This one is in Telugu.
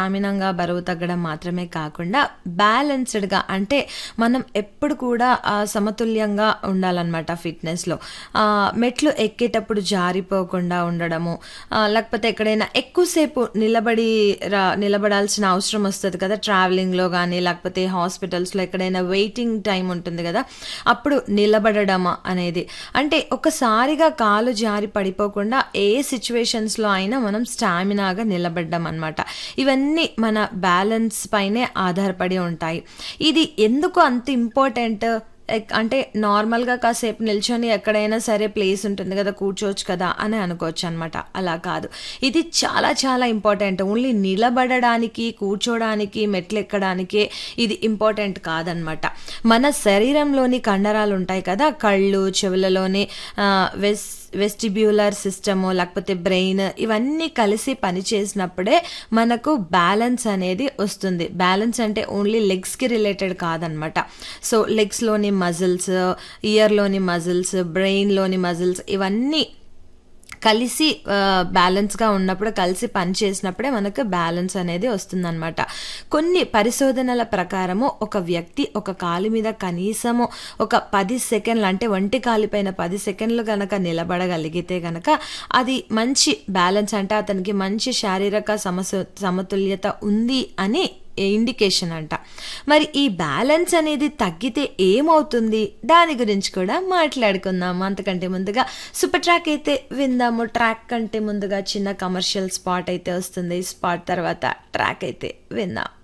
స్టామినాగా బరువు తగ్గడం మాత్రమే కాకుండా బ్యాలెన్స్డ్గా అంటే మనం ఎప్పుడు కూడా ఆ, సమతుల్యంగా ఉండాలన్నమాట ఫిట్నెస్లో మెట్లు ఎక్కేటప్పుడు జారిపోకుండా ఉండడము ఆ, లేకపోతే ఎక్కడైనా ఎక్కువసేపు నిలబడి రా నిలబడాల్సిన అవసరం వస్తుంది కదా ట్రావెలింగ్లో కానీ లేకపోతే హాస్పిటల్స్లో ఎక్కడైనా వెయిటింగ్ టైం ఉంటుంది కదా అప్పుడు నిలబడడం అనేది అంటే ఒకసారిగా కాలు జారి పడిపోకుండా ఏ సిచ్యువేషన్స్లో అయినా మనం స్టామినాగా నిలబడ్డం అనమాట ఇవన్నీ మన బ్యాలెన్స్ పైనే ఆధారపడి ఉంటాయి ఇది ఎందుకు అంత ఇంపార్టెంట్ ఎక్- అంటే నార్మల్గా కాసేపు నిల్చొని ఎక్కడైనా సరే ప్లేస్ ఉంటుంది కదా కూర్చోవచ్చు కదా అని అనుకోవచ్చు అనమాట అలా కాదు ఇది చాలా చాలా ఇంపార్టెంట్ ఓన్లీ నిలబడడానికి కూర్చోడానికి మెట్లు ఎక్కడానికే ఇది ఇంపార్టెంట్ కాదనమాట మన శరీరంలోని కండరాలు ఉంటాయి కదా కళ్ళు చెవులలోని ఆ, వెస్ వెస్టిబ్యులర్ సిస్టము లేకపోతే బ్రెయిన్ ఇవన్నీ కలిసి పనిచేసినప్పుడే మనకు బ్యాలెన్స్ అనేది వస్తుంది బ్యాలెన్స్ అంటే ఓన్లీ లెగ్స్కి రిలేటెడ్ కాదనమాట సో లెగ్స్లోని మజిల్స్ ఇయర్లోని మజిల్స్ బ్రెయిన్లోని మజిల్స్ ఇవన్నీ కలిసి బ్యాలెన్స్గా ఉన్నప్పుడు కలిసి పనిచేసినప్పుడే మనకు బ్యాలెన్స్ అనేది వస్తుందన్నమాట కొన్ని పరిశోధనల ప్రకారము ఒక వ్యక్తి ఒక కాలు మీద కనీసము ఒక పది సెకండ్లు అంటే ఒంటి కాలిపైన పది సెకండ్లు కనుక నిలబడగలిగితే కనుక అది మంచి బ్యాలెన్స్ అంటే అతనికి మంచి శారీరక సమస్య సమతుల్యత ఉంది అని ఇండికేషన్ అంట మరి ఈ బ్యాలెన్స్ అనేది తగ్గితే ఏమవుతుంది దాని గురించి కూడా మాట్లాడుకుందాం అంతకంటే ముందుగా సూపర్ ట్రాక్ అయితే విందాము ట్రాక్ కంటే ముందుగా చిన్న కమర్షియల్ స్పాట్ అయితే వస్తుంది స్పాట్ తర్వాత ట్రాక్ అయితే విందాం